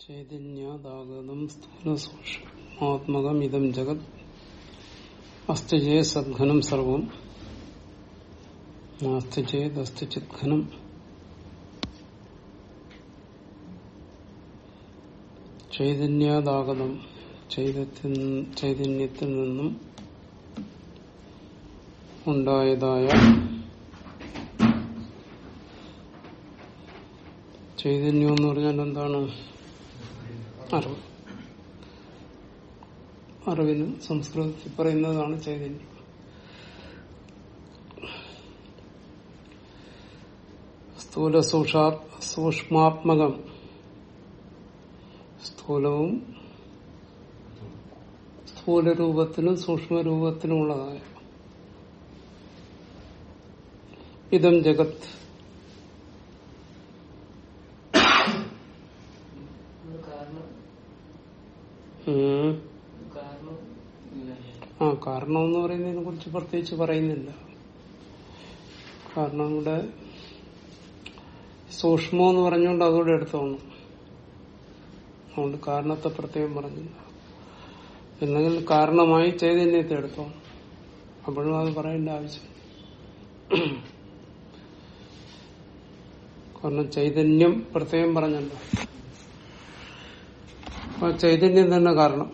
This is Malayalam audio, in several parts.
ചൈതന്യാദാഗതം സ്ഥൂലസൂക്ഷ്മാത്മകം ഇതം ജഗത് അസ്തി ചേ സദ്ഘനം സർവം നാസ്തി ചേത് അസ്തി ചിത്ഘനം ചൈതന്യാദാഗതം ചൈതത്തിൽ ചൈതന്യത്തിൽ നിന്നും ഉണ്ടായതായ ചൈതന്യം എന്ന് പറഞ്ഞാൽ എന്താണ് അറിവ് അറിവിന് സംസ്കൃതത്തിൽ പറയുന്നതാണ് ചൈതന്യം സ്ഥൂല സൂക്ഷാ സൂക്ഷ്മാത്മകം സ്ഥൂലവും സ്ഥൂലരൂപത്തിലും സൂക്ഷ്മരൂപത്തിലും ഉള്ളതായ ഇതം ജഗത് ഉം. ആ കാരണം എന്ന് പറയുന്നതിനെ കുറിച്ച് പ്രത്യേകിച്ച് പറയുന്നില്ല കാരണം ഇവിടെ സൂക്ഷ്മം എന്ന് പറഞ്ഞുകൊണ്ട് അതുകൂടെ എടുത്തോണം അതുകൊണ്ട് കാരണത്തെ പ്രത്യേകം പറഞ്ഞില്ല അല്ലെങ്കിൽ കാരണമായി ചൈതന്യത്തെ എടുത്തോണം അപ്പോഴും അത് പറയേണ്ട ആവശ്യം കാരണം ചൈതന്യം പ്രത്യേകം പറഞ്ഞല്ലോ അപ്പൊ ചൈതന്യം തന്നെ കാരണം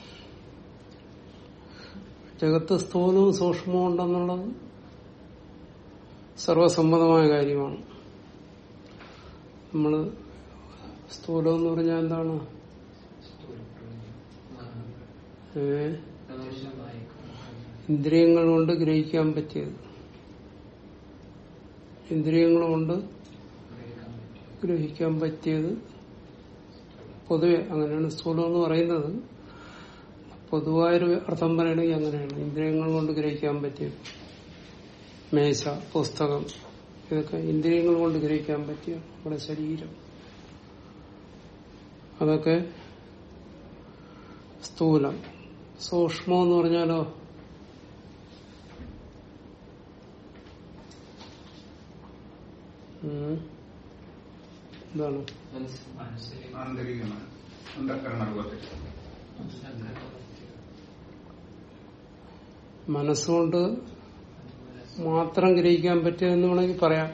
ജഗത്ത് സ്ഥൂലവും സൂക്ഷ്മവും ഉണ്ടെന്നുള്ളത് സർവസമ്മതമായ കാര്യമാണ് നമ്മള് സ്ഥൂലം എന്ന് പറഞ്ഞാൽ എന്താണ് ഏ ഇന്ദ്രിയങ്ങൾ കൊണ്ട് ഗ്രഹിക്കാൻ പറ്റിയത് ഇന്ദ്രിയങ്ങൾ കൊണ്ട് ഗ്രഹിക്കാൻ പറ്റിയത് പൊതുവെ അങ്ങനെയാണ് സ്ഥൂലം എന്ന് പറയുന്നത് പൊതുവായൊരു അർത്ഥം പറയണമെങ്കിൽ അങ്ങനെയാണ് ഇന്ദ്രിയങ്ങൾ കൊണ്ട് ഗ്രഹിക്കാൻ പറ്റിയത് മേശ പുസ്തകം ഇതൊക്കെ ഇന്ദ്രിയങ്ങൾ കൊണ്ട് ഗ്രഹിക്കാൻ പറ്റിയ നമ്മുടെ ശരീരം അതൊക്കെ സ്ഥൂലം സൂക്ഷ്മം എന്ന് പറഞ്ഞാലോ ഉം. എന്താണ് ആന്തരികമാണ് അന്ധക്കരണത്തിൽ മനസ്സുകൊണ്ട് മാത്രം ഗ്രഹിക്കാൻ പറ്റിയതെന്ന് വേണമെങ്കിൽ പറയാം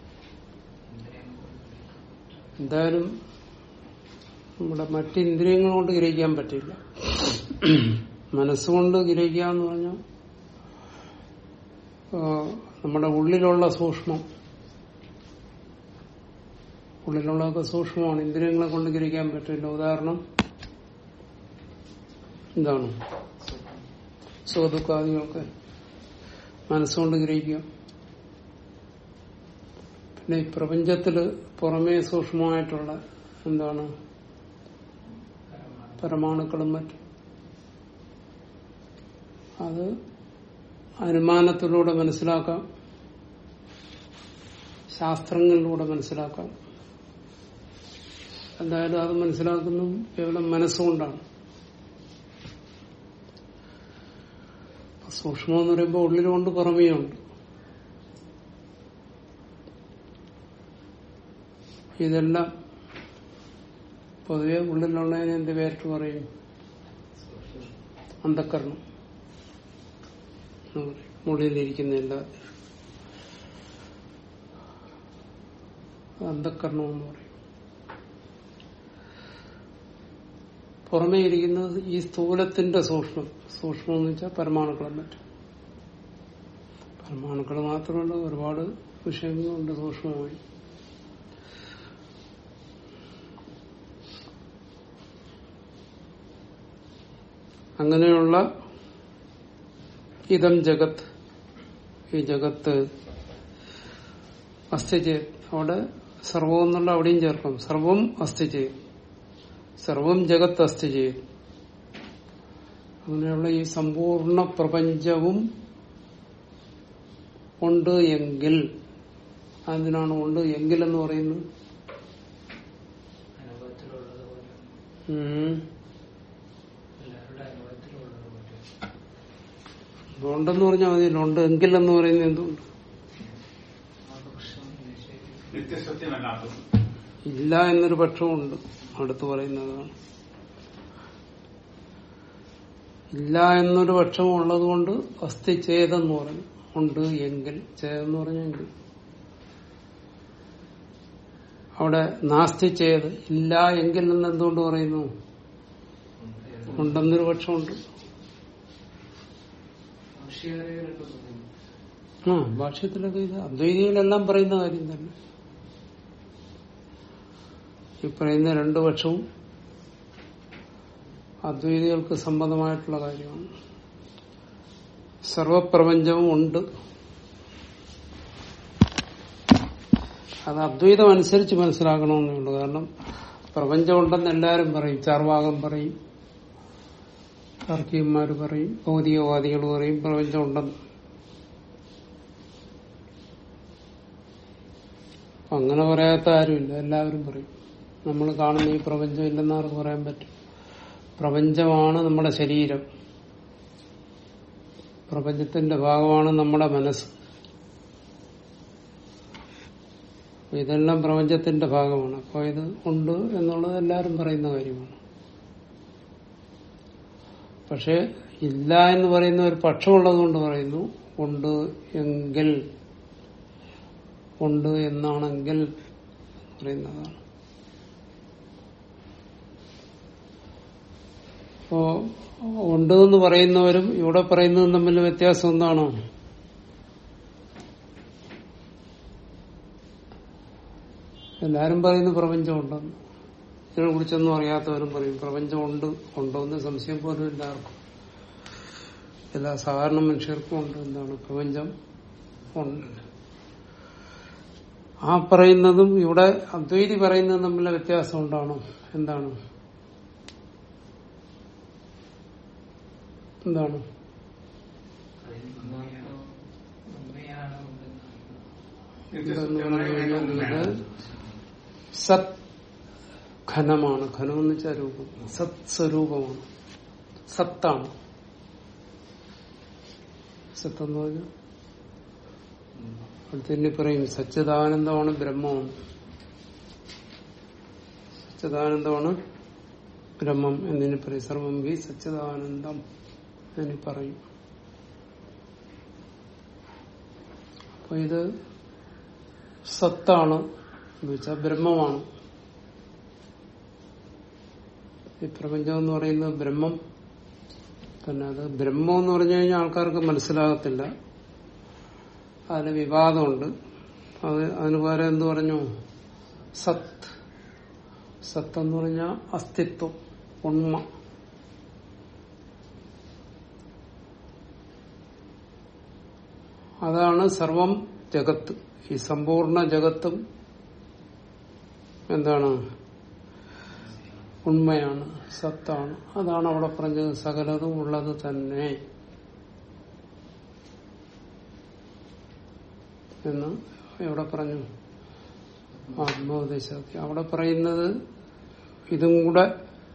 എന്തായാലും നമ്മുടെ മറ്റ് ഇന്ദ്രിയങ്ങൾ കൊണ്ട് ഗ്രഹിക്കാൻ പറ്റില്ല മനസ്സുകൊണ്ട് ഗ്രഹിക്കുക എന്ന് പറഞ്ഞാൽ ആ, നമ്മുടെ ഉള്ളിലുള്ള സൂക്ഷ്മം ഉള്ളിലുള്ളതൊക്കെ സൂക്ഷ്മമാണ് ഇന്ദ്രിയങ്ങളെ കൊണ്ട് ഗ്രഹിക്കാൻ പറ്റില്ല ഉദാഹരണം എന്താണ് സുഖദുഃഖാദികളൊക്കെ മനസ്സുകൊണ്ട് ഗ്രഹിക്കാം പിന്നെ ഈ പ്രപഞ്ചത്തില് പുറമേ സൂക്ഷ്മമായിട്ടുള്ള എന്താണ് പരമാണുക്കളും മറ്റും അത് അനുമാനത്തിലൂടെ മനസ്സിലാക്കാം ശാസ്ത്രങ്ങളിലൂടെ മനസ്സിലാക്കാം എന്തായാലും അത് മനസ്സിലാക്കുന്നു കേവലം മനസ്സുകൊണ്ടാണ് സൂക്ഷ്മം എന്ന് പറയുമ്പോൾ ഉള്ളിലുണ്ട് പുറമേയുണ്ട് ഇതെല്ലാം പൊതുവെ ഉള്ളിലുള്ളതിനെ എന്ത് പേരിട്ട് പറയും അന്ധക്കരണം എന്ന് പറയും ഉള്ളിലിരിക്കുന്ന എല്ലാ അന്ധക്കരണം എന്ന് പറയും പുറമേ ഇരിക്കുന്നത് ഈ സ്ഥൂലത്തിന്റെ സൂക്ഷ്മം സൂക്ഷ്മം എന്ന് വെച്ചാൽ പരമാണുക്കളും മറ്റും പരമാണുക്കൾ മാത്രമല്ല ഒരുപാട് വിഷയങ്ങളുണ്ട് സൂക്ഷ്മമായി അങ്ങനെയുള്ള ഇതം ജഗത്ത് ഈ ജഗത്ത് അസ്ഥി ചെയ്ത് അവിടെ സർവം എന്നുള്ള അവിടെയും ചേർക്കാം സർവം അസ്ഥി ചെയ്ത് സർവം ജഗത്ത് അസ്ഥി ചെയ്ത് അങ്ങനെയുള്ള ഈ സമ്പൂർണ്ണ പ്രപഞ്ചവും ഉണ്ട് എങ്കിൽ അതിനാണ് ഉണ്ട് എങ്കിൽ എന്ന് പറയുന്നത് അനുഭവത്തിലുള്ളത് പോലെ ഉം. എല്ലാവരുടെ അനുഭവത്തിലുള്ളത് പോലെ ഉണ്ടെന്ന് പറഞ്ഞാൽ മതിയല്ലോ ഉണ്ട് എങ്കിൽ എന്ന് പറയുന്നത് എന്തുകൊണ്ട് ആപക്ഷം നിഷേധിക്കും നിത്യസത്യമല്ലാത്തത് ഇല്ല എന്നൊരു പക്ഷമുണ്ട് അടുത്ത് പറയുന്നതാണ് ഇല്ല എന്നൊരു പക്ഷം ഉള്ളത് കൊണ്ട് അസ്ഥി ചേതെന്ന് പറഞ്ഞു ഉണ്ട് എങ്കിൽ ചേതെന്ന് പറഞ്ഞെങ്കിൽ അവിടെ നാസ്തി ചേത് ഇല്ല എങ്കിൽ എന്ന് എന്തുകൊണ്ട് പറയുന്നു ഉണ്ടെന്നൊരു പക്ഷമുണ്ട് ഭാഷ്യകാരികളൊക്കെ പറയുന്നു ആ ഭാഷ്യത്തിലൊക്കെ ഇത് അദ്വൈതികളെല്ലാം പറയുന്ന കാര്യം തന്നെ ഈ പറയുന്ന രണ്ടു പക്ഷവും അദ്വൈതികൾക്ക് സംബന്ധമായിട്ടുള്ള കാര്യമാണ് സർവപ്രപഞ്ചവും ഉണ്ട് അത് അദ്വൈതം അനുസരിച്ച് മനസ്സിലാക്കണമെന്നേ ഉള്ളൂ കാരണം പ്രപഞ്ചം ഉണ്ടെന്ന് എല്ലാവരും പറയും ചാർവാകം പറയും താർക്കികന്മാർ പറയും ഭൗതികവാദികൾ പറയും പ്രപഞ്ചം ഉണ്ടെന്ന് അപ്പൊ അങ്ങനെ പറയാത്ത ആരുമില്ല എല്ലാവരും പറയും നമ്മൾ കാണുന്ന ഈ പ്രപഞ്ചം ഇല്ലെന്ന് ആർക്ക് പറയാൻ പറ്റും പ്രപഞ്ചമാണ് നമ്മുടെ ശരീരം പ്രപഞ്ചത്തിന്റെ ഭാഗമാണ് നമ്മുടെ മനസ്സ് അപ്പൊ ഇതെല്ലാം പ്രപഞ്ചത്തിന്റെ ഭാഗമാണ് അപ്പൊ ഇത് ഉണ്ട് എന്നുള്ളത് എല്ലാവരും പറയുന്ന കാര്യമാണ് പക്ഷെ ഇല്ല എന്ന് പറയുന്ന ഒരു പക്ഷമുള്ളത് കൊണ്ട് പറയുന്നു ഉണ്ട് എങ്കിൽ ഉണ്ട് എന്നാണെങ്കിൽ പറയുന്നതാണ് അപ്പോ ഉണ്ട് എന്ന് പറയുന്നവരും ഇവിടെ പറയുന്നതും തമ്മിൽ വ്യത്യാസം എന്താണോ എല്ലാരും പറയുന്നു പ്രപഞ്ചം ഉണ്ടെന്ന് ഇതിനെ കുറിച്ചൊന്നും അറിയാത്തവരും പറയും പ്രപഞ്ചം ഉണ്ട് ഉണ്ടോ എന്ന് സംശയം പോലും എല്ലാവർക്കും എല്ലാ സാധാരണ മനുഷ്യർക്കും ഉണ്ട് എന്താണ് പ്രപഞ്ചം ഉണ്ട് ആ പറയുന്നതും ഇവിടെ അദ്വൈതി പറയുന്നതും തമ്മിലുള്ള വ്യത്യാസം ഉണ്ടാണോ എന്താണ് എന്താണ് ഉണ്മയാണ് ഇതെന്ന് പറഞ്ഞു കഴിഞ്ഞാൽ ഇത് സത് ഘനമാണ് ഘനം എന്ന് വെച്ചാൽ രൂപം സത് സ്വരൂപമാണ് സത്താണ് സത്ത് എന്ന് പറഞ്ഞാൽ അടുത്തന്നെ പറയും സച്ചിദാനന്ദമാണ് ബ്രഹ്മം സച്ചിദാനന്ദമാണ് ബ്രഹ്മം എന്നിന് പറയും സർവം വി സച്ചിദാനന്ദം എന്ന് പറയും അപ്പൊ ഇത് സത്താണ് എന്ന് വെച്ചാൽ ബ്രഹ്മമാണ് ഈ പ്രപഞ്ചം എന്ന് പറയുന്നത് ബ്രഹ്മം തന്നെ അത് ബ്രഹ്മം എന്ന് പറഞ്ഞു കഴിഞ്ഞാൽ ആൾക്കാർക്ക് മനസ്സിലാകത്തില്ല അതിന് വിവാദമുണ്ട് അത് അതിന് പകരം എന്ത് പറഞ്ഞു സത്ത് സത്ത് എന്ന് പറഞ്ഞാൽ അസ്തിത്വം ഉണ്മ അതാണ് സർവം ജഗത്ത് ഈ സമ്പൂർണ്ണ ജഗത്തും എന്താണ് ഉണ്മയാണ് സത്താണ് അതാണ് അവിടെ പറഞ്ഞത് സകലതും ഉള്ളത് തന്നെ എന്ന് എവിടെ പറഞ്ഞു ആത്മോപദേശത്തിൽ അവിടെ പറയുന്നത് ഇതും കൂടെ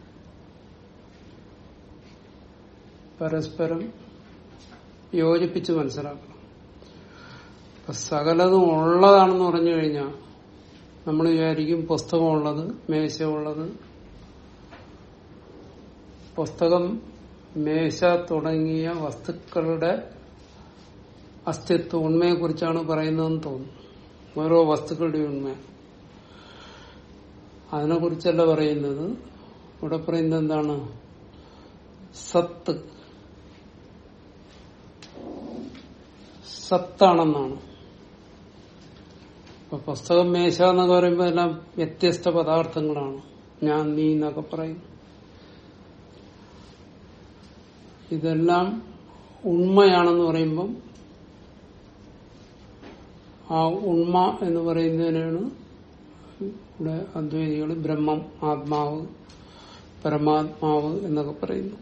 പരസ്പരം യോജിപ്പിച്ച് മനസ്സിലാക്കണം അപ്പൊ സകലതും ഉള്ളതാണെന്ന് പറഞ്ഞു കഴിഞ്ഞാൽ നമ്മൾ വിചാരിക്കും പുസ്തകമുള്ളത് മേശയുള്ളത് പുസ്തകം മേശ തുടങ്ങിയ വസ്തുക്കളുടെ അസ്തിത്വം ഉണ്മയെ കുറിച്ചാണ് പറയുന്നതെന്ന് തോന്നുന്നു ഓരോ വസ്തുക്കളുടെ ഉണ്മ അതിനെ കുറിച്ചല്ല പറയുന്നത് ഇവിടെ പറയുന്നത് എന്താണ് സത്ത് സത്താണെന്നാണ് ഇപ്പൊ പുസ്തകം മേശ എന്നൊക്കെ പറയുമ്പോൾ എല്ലാം വ്യത്യസ്ത പദാർത്ഥങ്ങളാണ് ഞാൻ നീ എന്നൊക്കെ പറയും ഇതെല്ലാം ഉണ്മയാണെന്ന് പറയുമ്പം ആ ഉണ്മ എന്ന് പറയുന്നതിനാണ് ഇവിടെ അദ്വൈതികൾ ബ്രഹ്മം ആത്മാവ് പരമാത്മാവ് എന്നൊക്കെ പറയുന്നു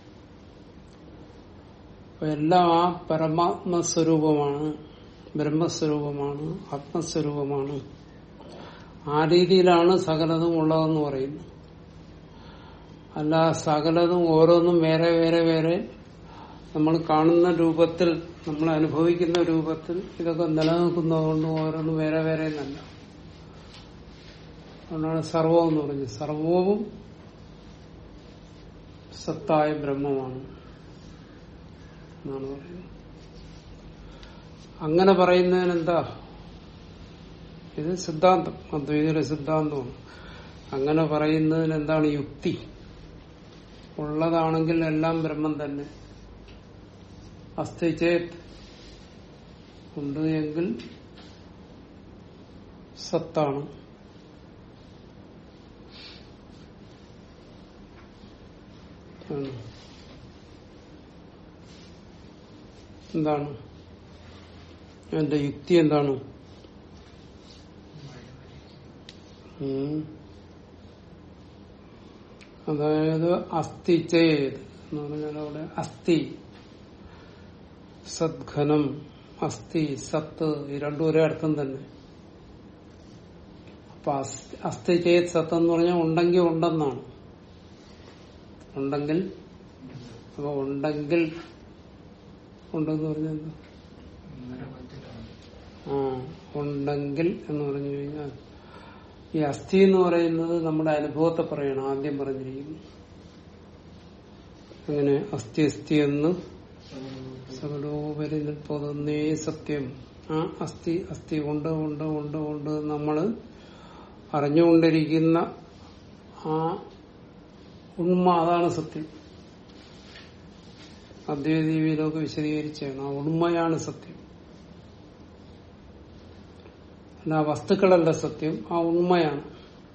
അപ്പൊ എല്ലാം ആ പരമാത്മസ്വരൂപമാണ് ബ്രഹ്മസ്വരൂപമാണ് ആത്മസ്വരൂപമാണ് ആ രീതിയിലാണ് സകലതും ഉള്ളതെന്ന് പറയുന്നു അല്ല സകലതും ഓരോന്നും വേറെ വേറെ വേറെ നമ്മൾ കാണുന്ന രൂപത്തിൽ നമ്മൾ അനുഭവിക്കുന്ന രൂപത്തിൽ ഇതൊക്കെ നിലനിൽക്കുന്നതുകൊണ്ട് ഓരോന്നും വേറെ വേറെ എന്നല്ല അതുകൊണ്ടാണ് സർവം എന്ന് പറഞ്ഞത് സർവവും സത്തായ ബ്രഹ്മമാണ് എന്നാണ് പറയുന്നത് അങ്ങനെ പറയുന്നതിനെന്താ ഇത് സിദ്ധാന്തം അദ്വൈതയുടെ സിദ്ധാന്തമാണ് അങ്ങനെ പറയുന്നതിന് എന്താണ് യുക്തി ഉള്ളതാണെങ്കിൽ എല്ലാം ബ്രഹ്മം തന്നെ അസ്ഥി ചേത് ഉണ്ട് എങ്കിൽ സത്താണ് ആണ്. എന്താണ് എന്റെ യുക്തി എന്താണ് ഉം. അതായത് അസ്ഥി ചേത് എന്ന് പറഞ്ഞാൽ അവിടെ അസ്ഥി സദ്ഘനം അസ്ഥി സത്ത് ഈ രണ്ടും ഒരേ അർത്ഥം തന്നെ അപ്പൊ അസ്- അസ്ഥി ചേത് സത്ത് എന്ന് പറഞ്ഞാൽ ഉണ്ടെങ്കിൽ ഉണ്ടെന്നാണ് ഉണ്ടെങ്കിൽ അപ്പൊ ഉണ്ടെങ്കിൽ ഉണ്ടെന്ന് പറഞ്ഞാൽ എന്താ? നിരവധിയാണ് ആ ഉണ്ടെങ്കിൽ എന്ന് പറഞ്ഞു കഴിഞ്ഞാൽ ഈ അസ്ഥി എന്ന് പറയുന്നത് നമ്മുടെ അനുഭവത്തെ പറയണം ആദ്യം പറഞ്ഞിരിക്കുന്നു അങ്ങനെ അസ്ഥി അസ്ഥി എന്ന് സകലോപരി നിൽപ്പതൊന്നേ സത്യം ആ അസ്ഥി അസ്ഥി ഉണ്ട് ഉണ്ട് ഉണ്ട് ഉണ്ട് നമ്മള് അറിഞ്ഞുകൊണ്ടിരിക്കുന്ന ആ ഉണ്മ അതാണ് സത്യം അദ്വൈതീവിയിലൊക്കെ വിശദീകരിച്ചാണ് ആ ഉണ്മയാണ് സത്യം അല്ല ആ വസ്തുക്കളല്ല സത്യം ആ ഉണ്മയാണ്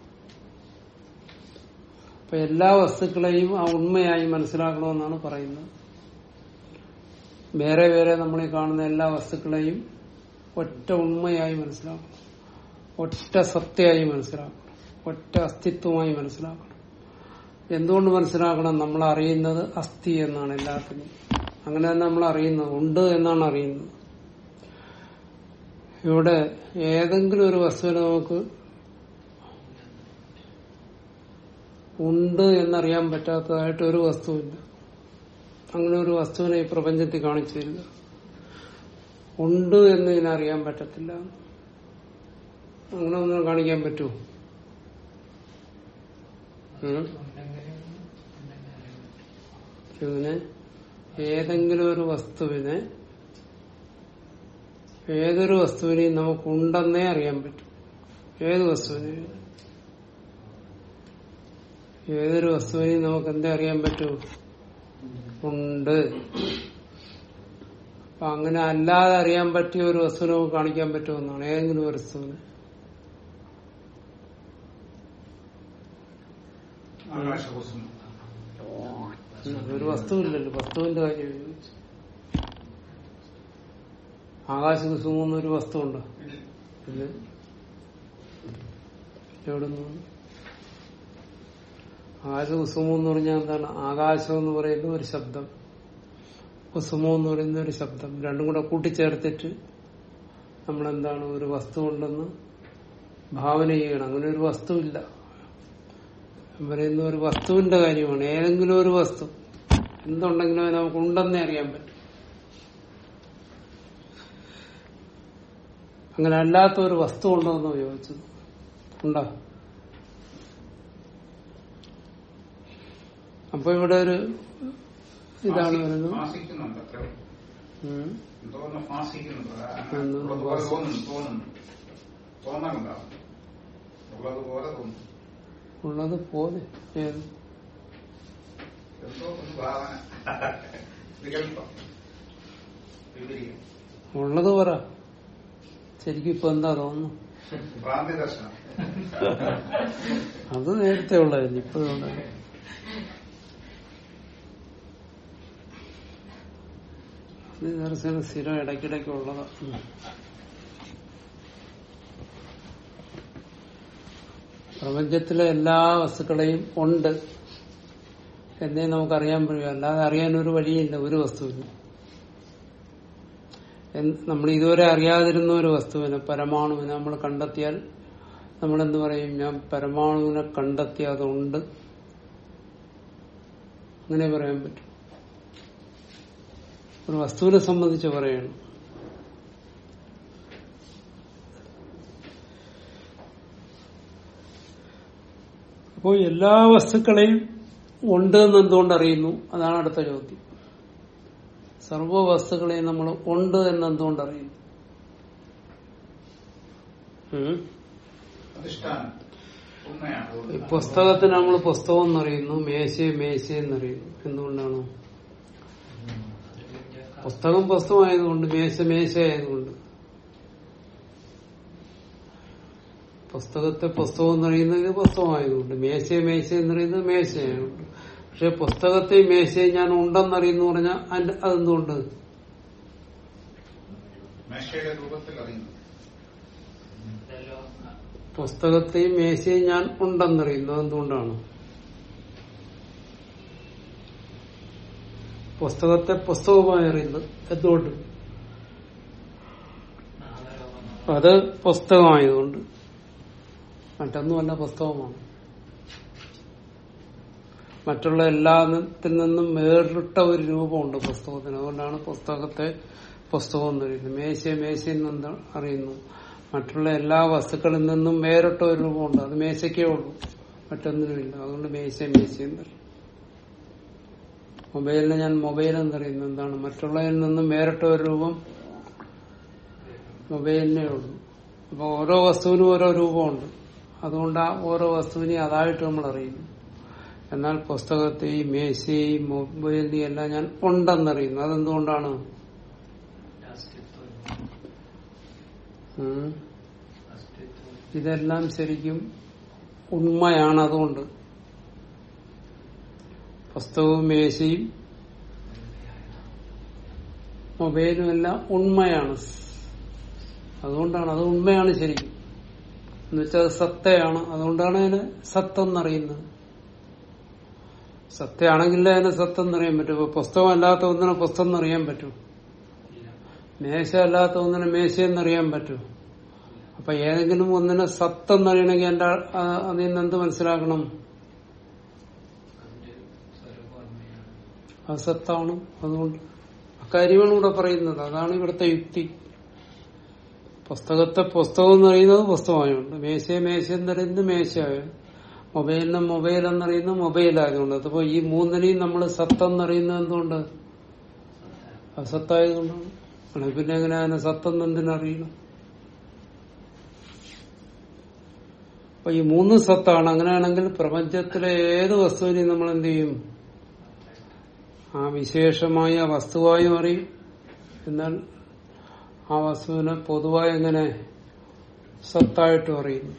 അപ്പൊ എല്ലാ വസ്തുക്കളെയും ആ ഉണ്മയായി മനസ്സിലാക്കണമെന്നാണ് പറയുന്നത് വേറെ വേറെ നമ്മൾ ഈ കാണുന്ന എല്ലാ വസ്തുക്കളെയും ഒറ്റ ഉണ്മയായി മനസ്സിലാക്കണം ഒറ്റ സത്യമായി മനസ്സിലാക്കണം ഒറ്റ അസ്തിത്വമായി മനസ്സിലാക്കണം എന്തുകൊണ്ട് മനസ്സിലാക്കണം നമ്മൾ അറിയുന്നത് അസ്ഥി എന്നാണ് എല്ലാത്തിനും അങ്ങനെ തന്നെ നമ്മൾ അറിയുന്നത് ഉണ്ട് എന്നാണ് അറിയുന്നത് ഇവിടെ ഏതെങ്കിലും ഒരു വസ്തുവിനെ നമുക്ക് ഉണ്ട് എന്നറിയാൻ പറ്റാത്തതായിട്ട് ഒരു വസ്തുവില്ല അങ്ങനെ ഒരു വസ്തുവിനെ ഈ പ്രപഞ്ചത്തിൽ കാണിച്ചു തരിക ഉണ്ട് എന്ന് ഇതിനറിയാൻ പറ്റത്തില്ല അങ്ങനെ ഒന്നും കാണിക്കാൻ പറ്റുമോ ഉം? ഉണ്ടെങ്കിലും ഉണ്ടെങ്കിൽ അറിയാൻ പറ്റും. ഇങ്ങനെ ഏതെങ്കിലും ഒരു വസ്തുവിനെ ഏതൊരു വസ്തുവിനെയും നമുക്ക് ഉണ്ടെന്നേ അറിയാൻ പറ്റും ഏത് വസ്തുവിനെയും ഏതൊരു വസ്തുവിനെയും നമുക്ക് എന്തേ അറിയാൻ പറ്റൂ ഉണ്ട് അപ്പൊ അങ്ങനെ അല്ലാതെ അറിയാൻ പറ്റിയ ഒരു വസ്തുവിനെ നമുക്ക് കാണിക്കാൻ പറ്റുമെന്നാണ് ഏതെങ്കിലും ഒരു വസ്തുവിന് ആകാശകുസുമം ഒരു വസ്തുവില്ലല്ലോ വസ്തുവിന്റെ കാര്യം ചോദിച്ചു. ആകാശകുസുമം എന്നൊരു വസ്തുവുണ്ടോ ഇല്ല എവിടെ നിന്ന് ആകാശകുസുമം എന്ന് പറഞ്ഞാൽ എന്താണ് ആകാശം എന്ന് പറയുന്ന ഒരു ശബ്ദം കുസുമം എന്ന് പറയുന്ന ഒരു ശബ്ദം രണ്ടും കൂടെ കൂട്ടിച്ചേർത്തിട്ട് നമ്മളെന്താണ് ഒരു വസ്തു ഉണ്ടെന്ന് ഭാവന ചെയ്യണം അങ്ങനെ ഒരു വസ്തുവില്ല ഞാൻ പറയുന്ന ഒരു വസ്തുവിന്റെ കാര്യമാണ് ഏതെങ്കിലും ഒരു വസ്തു എന്തുണ്ടെങ്കിലും അത് നമുക്ക് ഉണ്ടെന്നേ അറിയാൻ പറ്റും അങ്ങനെ അല്ലാത്ത ഒരു വസ്തു ഉണ്ടോ എന്ന് ചോദിച്ചത് ഉണ്ടോ അപ്പൊ ഇവിടെ ഒരു ഇതാണ് വരുന്നത് ഫാസിക്കുന്നുണ്ട് അത്ര ഉം. എന്തോന്ന് ഫാസിക്കുന്നുണ്ട് എന്ന് ഉള്ളതുപോലെ തോന്നുന്നു തോന്നുന്നു തോന്നാറുണ്ടാവും ഉള്ളതുപോലെ തോന്നുന്നു ഉള്ളത് പോലെ ഏത് എന്തോ ഒന്ന് ഭാവന വികല്പം വിപരീയം ഉള്ളത് പറ ശരിക്കും ഇപ്പൊ എന്താ തോന്നുന്നു ഭ്രാന്തി ദർശനം അത് നേരത്തെ ഉള്ളതല്ലേ ഇപ്പോഴും ഉള്ളത് അത് ദർശനം സ്ഥിരം ഇടയ്ക്കിടയ്ക്ക് ഉള്ളതാ ഉം. പ്രപഞ്ചത്തിലെ എല്ലാ വസ്തുക്കളെയും ഉണ്ട് എന്നേ നമുക്കറിയാൻ കഴിയും അല്ലാതെ അറിയാൻ ഒരു വഴിയില്ല ഒരു വസ്തുവിന് എന്ത്- നമ്മൾ ഇതുവരെ അറിയാതിരുന്ന ഒരു വസ്തുവിനെ പരമാണുവിനെ നമ്മൾ കണ്ടെത്തിയാൽ നമ്മൾ എന്ത് പറയും ഞാൻ പരമാണുവിനെ കണ്ടെത്തി അതുണ്ട് അങ്ങനെ പറയാൻ പറ്റും ഒരു വസ്തുവിനെ സംബന്ധിച്ച് പറയണം അപ്പോൾ എല്ലാ വസ്തുക്കളെയും ഉണ്ട് എന്ന് എന്തുകൊണ്ട് അറിയുന്നു അതാണ് അടുത്ത ചോദ്യം സർവ വസ്തുക്കളെയും നമ്മൾ ഉണ്ട് എന്ന് എന്തുകൊണ്ട് അറിയുന്നു ഉം? അധിഷ്ഠാനം ഉണ്മയാണ് ഈ പുസ്തകത്തിന് നമ്മൾ പുസ്തകം എന്നറിയുന്നു മേശയെ മേശയെന്നറിയുന്നു എന്തുകൊണ്ടാണ് പുസ്തകം പുസ്തകമായതുകൊണ്ട് മേശ മേശ ആയതുകൊണ്ട് പുസ്തകത്തെ പുസ്തകം എന്നറിയുന്നത് പുസ്തകമായതുകൊണ്ട് മേശയെ മേശ എന്നറിയുന്നത് മേശയായതുകൊണ്ട് പക്ഷെ പുസ്തകത്തെ മേശയെ ഞാൻ ഉണ്ടെന്നറിയുന്നു പറഞ്ഞാൽ അതിന്റെ അതെന്തുകൊണ്ട് മേശയുടെ രൂപത്തിൽ അറിയുന്നു പുസ്തകത്തെയും മേശയും ഞാൻ ഉണ്ടെന്നറിയുന്നു അതെന്തുകൊണ്ടാണ് പുസ്തകത്തെ പുസ്തകമായി അറിയുന്നത് എന്തുകൊണ്ട് അത് പുസ്തകമായതുകൊണ്ട് മറ്റൊന്നുമല്ല പുസ്തകമാണ് മറ്റുള്ള എല്ലാത്തിൽ നിന്നും വേറിട്ട ഒരു രൂപമുണ്ട് പുസ്തകത്തിന് അതുകൊണ്ടാണ് പുസ്തകത്തെ പുസ്തകം എന്ന് പറയുന്നത് മേശയെ മേശയിൽ നിന്ന് അറിയുന്നു മറ്റുള്ള എല്ലാ വസ്തുക്കളിൽ നിന്നും വേറിട്ട ഒരു രൂപമുണ്ട് അത് മേശയ്ക്കേ ഉള്ളൂ മറ്റൊന്നിനുമില്ല അതുകൊണ്ട് മേശ മേശയും പറയും മൊബൈലിനെ ഞാൻ മൊബൈൽ എന്നറിയുന്നു എന്താണ് മറ്റുള്ളതിൽ നിന്നും വേറിട്ട ഒരു രൂപം മൊബൈലിനേ ഉള്ളൂ അപ്പൊ ഓരോ വസ്തുവിനും ഓരോ രൂപമുണ്ട് അതുകൊണ്ട് ആ ഓരോ വസ്തുവിനെയും അതായിട്ട് നമ്മൾ അറിയുന്നു എന്നാൽ പുസ്തകത്തെയും മേശയെയും മൊബൈലിനെയും എല്ലാം ഞാൻ ഉണ്ടെന്നറിയുന്നു അതെന്തുകൊണ്ടാണ് ഉം. ഇതെല്ലാം ശരിക്കും ഉണ്മയാണ് അതുകൊണ്ട് പുസ്തകവും മേശയും മൊബൈലും എല്ലാം ഉണ്മയാണ് അതുകൊണ്ടാണ് അത് ഉണ്മയാണ് ശരിക്കും എന്നുവെച്ചാൽ അത് സത്തയാണ് അതുകൊണ്ടാണ് അതിന് സത്തെന്നറിയുന്നത് സത്യമാണെങ്കിലേ അതിനെ സത്തെന്നറിയാൻ പറ്റും ഇപ്പൊ പുസ്തകം അല്ലാത്ത ഒന്നിനെ പുസ്തകം എന്നറിയാൻ പറ്റും മേശ അല്ലാത്ത ഒന്നിനെ മേശയെന്നറിയാൻ പറ്റും അപ്പൊ ഏതെങ്കിലും ഒന്നിനെ സത്തെന്നറിയണമെങ്കിൽ എന്റെ ആ, അതിൽ നിന്ന് എന്ത് മനസ്സിലാക്കണം അത് സത്താണ് അതുകൊണ്ട് അക്കാര്യമാണ് ഇവിടെ പറയുന്നത് അതാണ് ഇവിടുത്തെ യുക്തി പുസ്തകത്തെ പുസ്തകം എന്ന് പറയുന്നത് പുസ്തകമായുണ്ട് മേശയെ മേശ എന്നറിയുന്നത് മേശയായ മൊബൈലിനെ മൊബൈൽ എന്നറിയുന്നത് മൊബൈലായതുകൊണ്ട് അതിപ്പോ ഈ മൂന്നിനെയും നമ്മൾ സത്തെന്നറിയുന്നത് എന്തുകൊണ്ട് അസത്തായതുകൊണ്ടാണ് അല്ലെ പിന്നെ എങ്ങനെ അതിനെ സത്തെന്ന് എന്തിനറിയണം അപ്പൊ ഈ മൂന്ന് സത്താണ് അങ്ങനെയാണെങ്കിൽ പ്രപഞ്ചത്തിലെ ഏത് വസ്തുവിനെയും നമ്മൾ എന്ത് ചെയ്യും ആ വിശേഷമായ വസ്തുവായും അറിയും എന്നാൽ ആ വസ്തുവിനെ പൊതുവായി എങ്ങനെ സത്തായിട്ടും അറിയുന്നു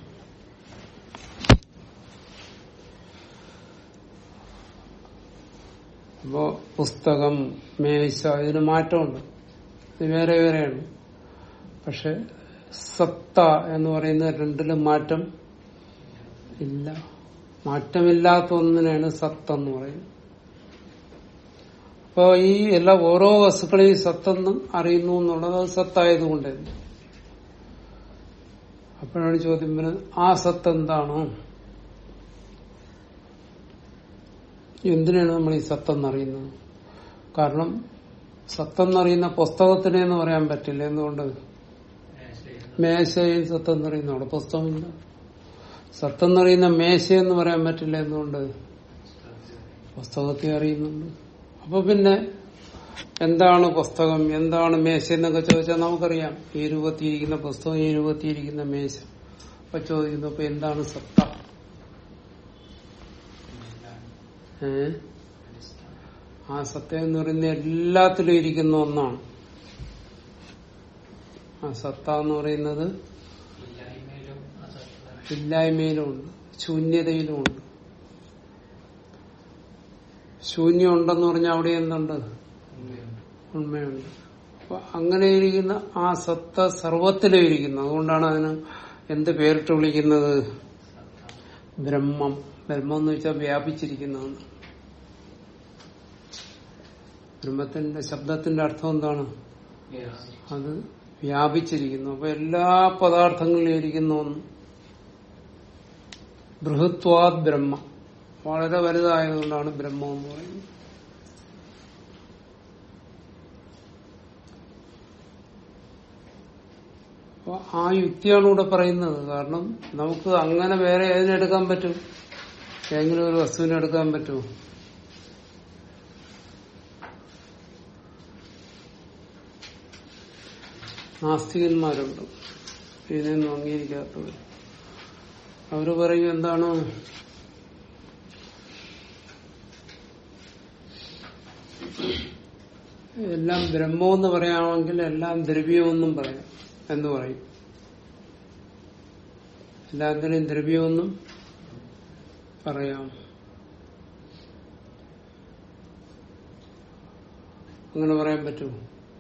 അപ്പോ പുസ്തകം മേശ ഇതിന് മാറ്റമുണ്ട് ഇത് വേറെ വേറെയാണ് പക്ഷെ സത്ത എന്ന് പറയുന്ന രണ്ടിലും മാറ്റം ഇല്ല മാറ്റമില്ലാത്ത ഒന്നിനാണ് സത്ത് എന്ന് പറയുന്നത് അപ്പോ ഈ എല്ലാ ഓരോ വസ്തുക്കളെയും സത്തെന്ന് അറിയുന്നു എന്നുള്ളത് അത് സത്തായതുകൊണ്ട് തന്നെ അപ്പോഴാണ് ചോദ്യം വരുന്നത് ആ സത്ത് എന്താണോ എന്തിനാണ് നമ്മൾ ഈ സത്തെന്നറിയുന്നത് കാരണം സത്തെന്നറിയുന്ന പുസ്തകത്തിനെ എന്ന് പറയാൻ പറ്റില്ല എന്തുകൊണ്ട് മേശയിൽ സത്തെന്നറിയുന്നു അവിടെ പുസ്തകമില്ല സത്തെന്നറിയുന്ന മേശയെന്ന് പറയാൻ പറ്റില്ല എന്തുകൊണ്ട് പുസ്തകത്തെ അറിയുന്നുണ്ട് അപ്പൊ പിന്നെ എന്താണ് പുസ്തകം എന്താണ് മേശ എന്നൊക്കെ ചോദിച്ചാൽ നമുക്കറിയാം ഈ രൂപത്തിയിരിക്കുന്ന പുസ്തകം ഈ രൂപത്തിയിരിക്കുന്ന മേശ അപ്പൊ ചോദിക്കുന്നു അപ്പൊ എന്താണ് സത്ത ഏ ആ സത്യം എന്ന് പറയുന്ന എല്ലാത്തിലും ഇരിക്കുന്ന ഒന്നാണ് ആ സത്ത എന്ന് പറയുന്നത് ഇല്ലായ്മയിലുമുണ്ട് ശൂന്യതയിലുമുണ്ട് ശൂന്യം ഉണ്ടെന്ന് പറഞ്ഞാൽ അവിടെ എന്തുണ്ട് ഉണ്മയുണ്ട് അപ്പൊ അങ്ങനെ ഇരിക്കുന്ന ആ സത്ത സർവത്തിലും ഇരിക്കുന്നു അതുകൊണ്ടാണ് അതിന് എന്ത് പേരിട്ട് വിളിക്കുന്നത് ബ്രഹ്മം ബ്രഹ്മം എന്ന് വെച്ചാൽ വ്യാപിച്ചിരിക്കുന്നതാണ് ബ്രഹ്മത്തിന്റെ ശബ്ദത്തിന്റെ അർത്ഥം എന്താണ് അത് വ്യാപിച്ചിരിക്കുന്നു അപ്പൊ എല്ലാ പദാർത്ഥങ്ങളിലും ഇരിക്കുന്ന ഒന്ന് ബൃഹത്വാത് ബ്രഹ്മ വളരെ വലുതായതുകൊണ്ടാണ് ബ്രഹ്മം എന്ന് പറയുന്നത് അപ്പൊ ആ യുക്തിയാണ് ഇവിടെ പറയുന്നത് കാരണം നമുക്ക് അങ്ങനെ വേറെ ഏതിനെടുക്കാൻ പറ്റും ഏതെങ്കിലും ഒരു വസ്തുവിനെ എടുക്കാൻ പറ്റുമോ നാസ്തികന്മാരുണ്ട് ഇതിനൊന്നും അംഗീകരിക്കാത്തവർ അവര് പറയും എന്താണ് എല്ലാം ബ്രഹ്മമെന്ന് പറയാമെങ്കിൽ എല്ലാം ദ്രവ്യമെന്നും പറയാം എന്ന് പറയും എല്ലാത്തിനെയും ദ്രവ്യമെന്നും പറയാം അങ്ങനെ പറയാൻ പറ്റുമോ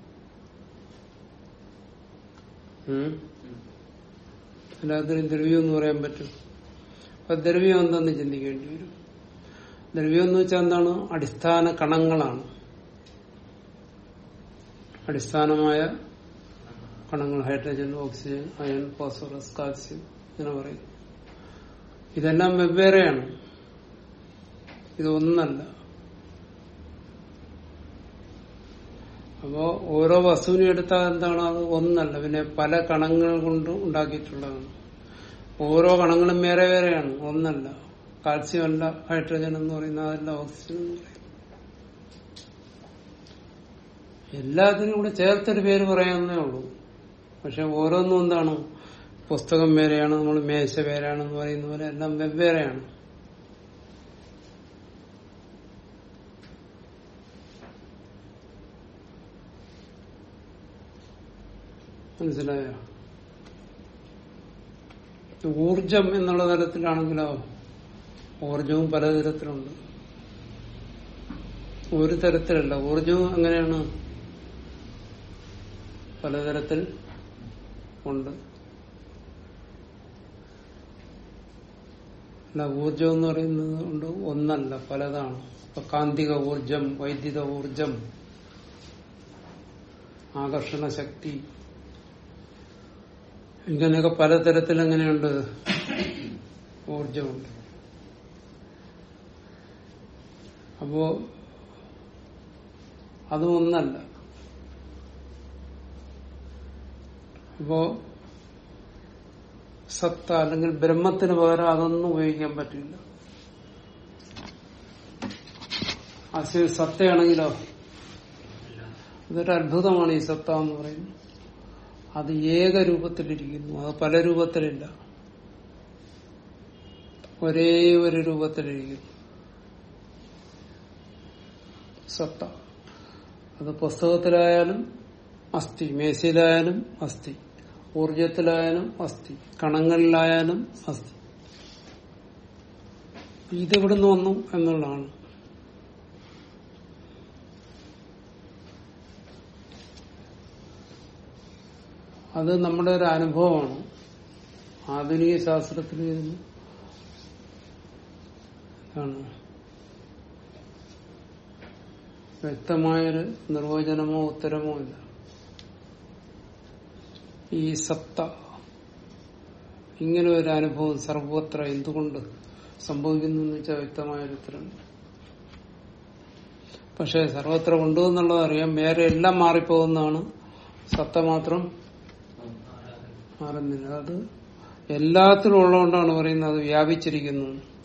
ഉം? എല്ലാത്തിനും ദ്രവ്യം എന്ന് പറയാൻ പറ്റും അപ്പൊ ദ്രവ്യം എന്തെന്ന് ചിന്തിക്കേണ്ടി വരും ദ്രവ്യം എന്ന് വെച്ചാൽ എന്താണ് അടിസ്ഥാന കണങ്ങളാണ് അടിസ്ഥാനമായ കണങ്ങൾ hydrogen oxygen iron phosphorus calcium ഇങ്ങനെ പറയും ഇതെല്ലാം വെവ്വേറെയാണ് ഇതൊന്നല്ല അപ്പോ ഓരോ വസ്തുവിനെ എടുത്താൽ എന്താണ് അത് ഒന്നല്ല പിന്നെ പല കണങ്ങൾ കൊണ്ട് ഉണ്ടാക്കിയിട്ടുള്ളതാണ് ഓരോ കണങ്ങളും വേറെ വേറെയാണ് ഒന്നല്ല കാൽസ്യം അല്ല ഹൈഡ്രജൻ എന്ന് പറയുന്ന അതല്ല ഓക്സിജൻ എന്ന് പറയുന്നത് എല്ലാത്തിനും കൂടെ ചേർത്തൊരു പേര് പറയാവുന്നേ ഉള്ളൂ പക്ഷെ ഓരോന്നും എന്താണ് പുസ്തകം വേറെയാണ് നമ്മൾ മേശ വേറെയാണെന്ന് പറയുന്ന പോലെ എല്ലാം വെവ്വേറെയാണ് മനസ്സിലായോ ഊർജം എന്നുള്ള തരത്തിലാണെങ്കിലോ ഊർജവും പലതരത്തിലുണ്ട് ഒരു തരത്തിലല്ല ഊർജവും എങ്ങനെയാണ് പലതരത്തിൽ ഉണ്ട് അല്ല ഊർജം എന്ന് പറയുന്നത് കൊണ്ട് ഒന്നല്ല പലതാണ് ഇപ്പൊ കാന്തിക ഊർജം വൈദ്യുത ഊർജം ആകർഷണ ശക്തി ഇങ്ങനെയൊക്കെ പലതരത്തിൽ എങ്ങനെയുണ്ട് ഊർജമുണ്ട് അപ്പോ അതും ഒന്നല്ല അപ്പോ സത്ത അല്ലെങ്കിൽ ബ്രഹ്മത്തിന് പകരം അതൊന്നും ഉപയോഗിക്കാൻ പറ്റില്ല അസ്യ സത്തയാണെങ്കിലോ അതൊരു അത്ഭുതമാണ് ഈ സത്ത എന്ന് പറയുന്നത് അത് ഏക രൂപത്തിലിരിക്കുന്നു അത് പല രൂപത്തിലില്ല ഒരേ ഒരു രൂപത്തിലിരിക്കുന്നു സത്ത അത് പുസ്തകത്തിലായാലും അസ്ഥി മേശയിലായാലും അസ്ഥി ഊർജത്തിലായാലും അസ്ഥി കണങ്ങളിലായാലും അസ്ഥി ഇതെവിടുന്ന് വന്നു എന്നുള്ളതാണ് അത് നമ്മുടെ ഒരു അനുഭവമാണ് ആധുനിക ശാസ്ത്രത്തിൽ ഇതിന് എന്താണ് വ്യക്തമായൊരു നിർവചനമോ ഉത്തരമോ ഇല്ല ഈ സത്ത ഇങ്ങനെ ഒരു അനുഭവം സർവത്ര എന്തുകൊണ്ട് സംഭവിക്കുന്നു എന്ന് വെച്ചാൽ വ്യക്തമായൊരു ഉത്തരം പക്ഷെ സർവത്ര ഉണ്ടോ എന്നുള്ളത് അറിയാം വേറെ എല്ലാം മാറിപ്പോകുന്നതാണ് സത്ത മാത്രം മാറുന്നില്ല അത് എല്ലാത്തിലും ഉള്ളതുകൊണ്ടാണ് പറയുന്നത് അത് വ്യാപിച്ചിരിക്കുന്നു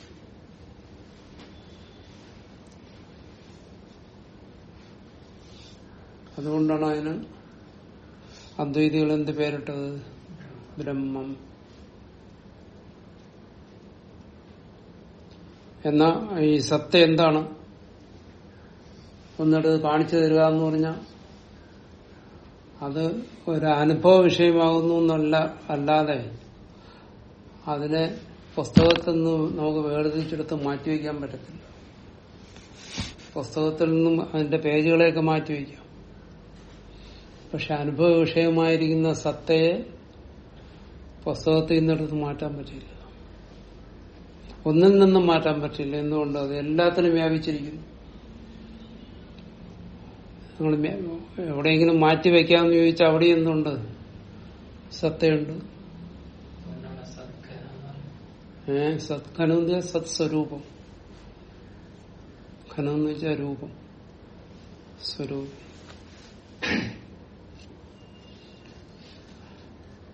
അതുകൊണ്ടാണ് അതിന് അദ്വൈതികൾ എന്ത് പേരിട്ടത് ബ്രഹ്മം എന്നാ ഈ സത്ത എന്താണ് ഒന്നിടത്ത് കാണിച്ചു തരിക എന്ന് പറഞ്ഞാൽ അത് ഒരു അനുഭവ വിഷയമാകുന്നു എന്നല്ല അല്ലാതെ അതിനെ പുസ്തകത്തിൽ നിന്ന് നമുക്ക് വേർതിരിച്ചെടുത്ത് മാറ്റിവെക്കാൻ പറ്റത്തില്ല പുസ്തകത്തിൽ നിന്നും അതിന്റെ പേജുകളെയൊക്കെ മാറ്റിവെക്കാം പക്ഷെ അനുഭവ വിഷയമായിരിക്കുന്ന സത്തയെ പുസ്തകത്തിൽ നിന്നെടുത്ത് മാറ്റാൻ പറ്റില്ല ഒന്നിൽ നിന്നും മാറ്റാൻ പറ്റില്ല എന്തുകൊണ്ട് അത് എല്ലാത്തിനും വ്യാപിച്ചിരിക്കുന്നു നിങ്ങൾ എവിടെയെങ്കിലും മാറ്റി വെക്കാമെന്ന് ചോദിച്ചാൽ അവിടെ എന്തുണ്ട് സത്തയുണ്ട് അതുകൊണ്ടാണ് സത്കരം എന്ന് പറയുന്നത്. ഏ സത്ഖനം എന്ന് വെച്ചാൽ സത് സ്വരൂപം ഖനം എന്ന് വെച്ചാൽ രൂപം സ്വരൂപം